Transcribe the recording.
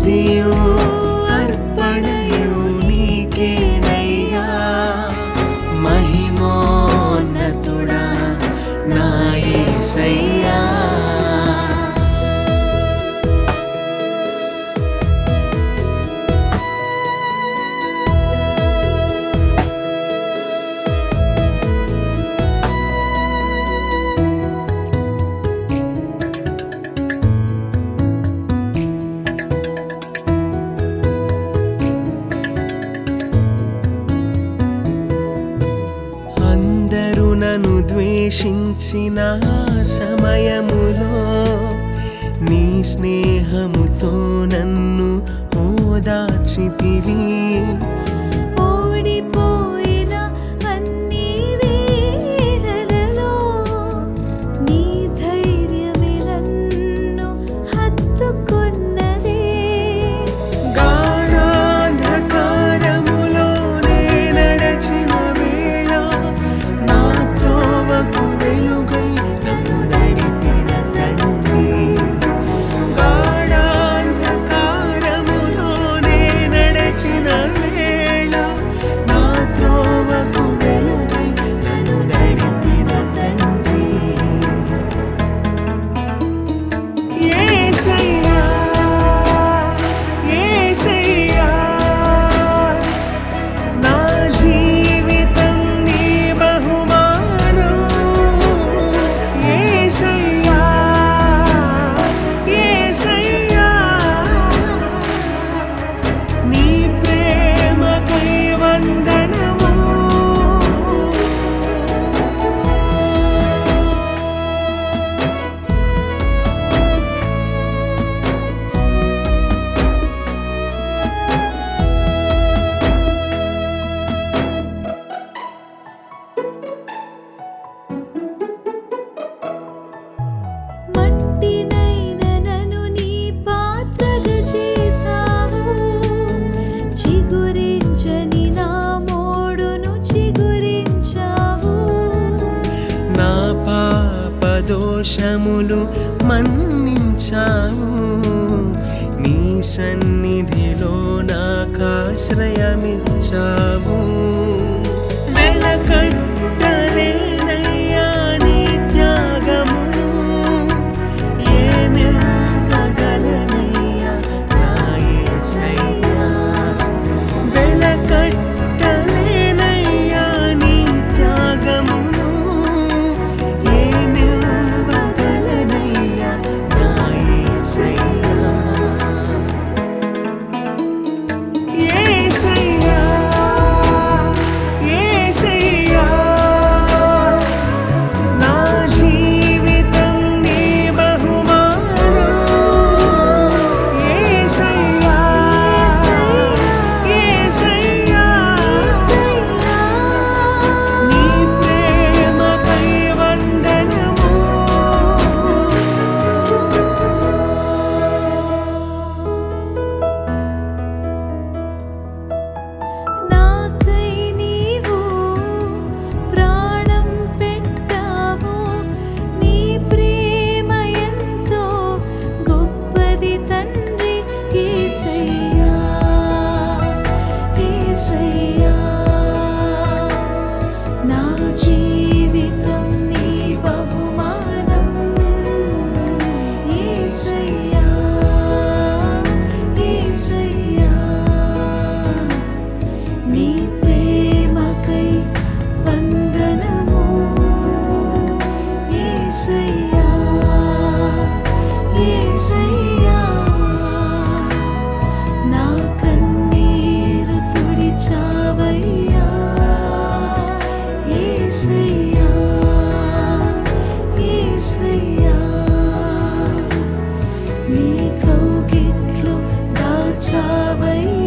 స్తుతియు అర్పణయు నీకేనయ్యా మహిమోన్నతుడా నా యేసయ్యా అందరూ నన్ను ద్వేషించిన సమయములో నీ స్నేహముతో నన్ను ఓదార్చితివి ఓడిపోయిన అన్ని వేళలలో నీ ధైర్యమే నన్ను హత్తుకున్నదే గాఢాంధకారములోనే నడచిన వేళ నా త్రోవకు వెలుగై నన్ను నడిపిన తండ్రి గాఢాంధకారములోనే నడచిన వేళ నా త్రోవకు వెలుగై నన్ను నడిపిన తండ్రి యేసయ్యా యేసయ్యా నా జీవితం నీ బహుమానం యేసయ్యా యేసయ్యా నీ ప్రేమకై వందనము మట్టినైన నన్ను నీ పాత్రగా చేసావు చిగురించని నా మోడును చిగురించావు నా పాప దోషములు మన్నించావు నీ సన్నిధిలో నాకాశ్రయమిచ్చావు వెలకట్టలేనయ్యా నీ త్యాగమును ఏమివ్వగలనయ్యా నా యేసయ్యా వెలకట్టలేనయ్యా నీ త్యాగమును ఏమివ్వగలనయ్యా నా యేసయ్యా యేసయ్యా యేసయ్యా నా జీవితం నీ బహుమానం యేసయ్యా యేసయ్యా నీ ప్రేమకై వందనము నాకై నీవు ప్రాణం పెట్టావు నీ ప్రేమ ఎంతో గొప్పది తండ్రి యేసయ్యా యేసయ్యా నా జీవితం నీ బహుమానం యేసయ్యా యేసయ్యా నీ ప్రేమకై వందనము యేసయ్యా యేసయ్యా నా కన్నీరు తుడిచావయ్యా యేసయ్యా యేసయ్యా నీ కౌగిట్లో దాచావయ్యా